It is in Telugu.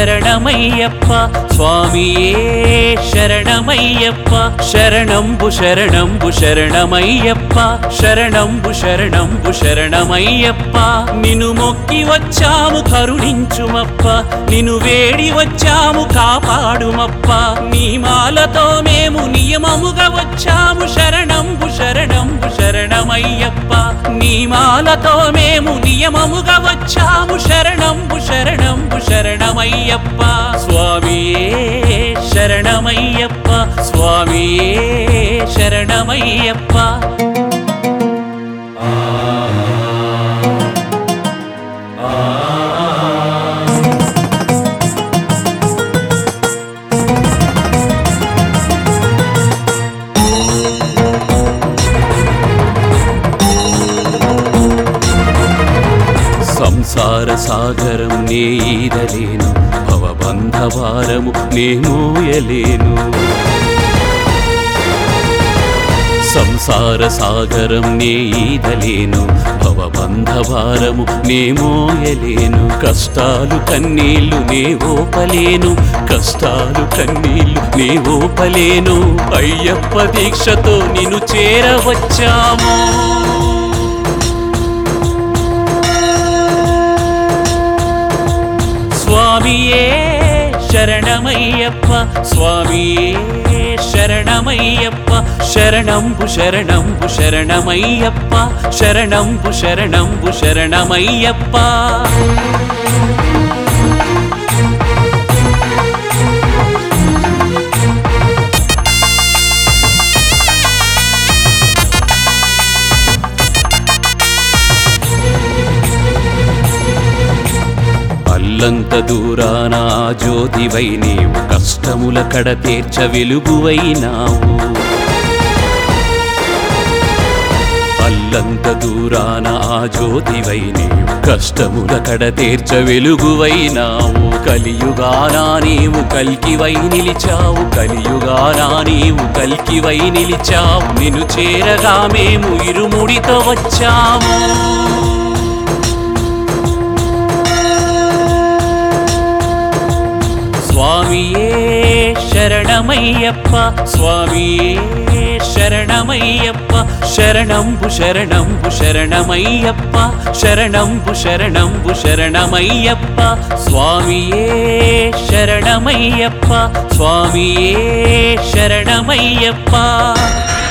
శరణమయ్యప్ప స్వామియే శరణమయ్యప్ప శరణంబు శరణంబు శరణమయ్యప్ప శరణంబు శరణంబు శరణమయ్యప్ప నిన్ను మొక్కి వచ్చాము కరుణించుమప్ప నిన్ను వేడి వచ్చాము కాపాడుమప్ప నీ మాలతో మేము నియమముగా వచ్చాము శరణంబు శరణంబు శరణమయ్యప్ప నీ మాలతో మేము నియమముగా వచ్చాము శరణంబు శరణంబు శరణమయ్యప్ప స్వామియే శరణమయ్యప్ప స్వామియే శరణమయ్యప్ప సంసార సాగరం నే ఈదలేను భవబంధవారము నే మోయలేను సంసార సాగరం నే ఈదలేను భవబంధవారము నే మోయలేను కష్టాలు కన్నీళ్లు నే ఓపలేను కష్టాలు కన్నీళ్లు నే ఓపలేను అయ్యప్ప దీక్షతో నిన్ను చేరవచ్చాము స్వామియే శరణమయ్యప్ప స్వామియే శరణమయ్యప్ప శరణంబు శరణంబు శరణమయ్యప్ప శరణంబు శరణంబు శరణమయ్యప్ప అల్లంత దూరాన ఆ జ్యోతివై నీవు కష్టముల కడ తీర్చ వెలుగువైనావు అల్లంత దూరాన ఆ జ్యోతివై నీవు కష్టముల కడ తీర్చ వెలుగువైనావు కలియుగానా నీవు కల్కివై నిలిచావు కలియుగానా నీవు కల్కివై నిలిచావు నిన్ను చేరగా మేము ఇరుముడితో వచ్చాము స్వామియే శరణమయ్యప్ప స్వామియే శరణమయ్యప్ప శరణంబు శరణంబు శరణమయ్యప్ప శరణంబు శరణంబు శరణమయ్యప్ప స్వామియే శరణమయ్యప్ప స్వామియే శరణమయ్యప్ప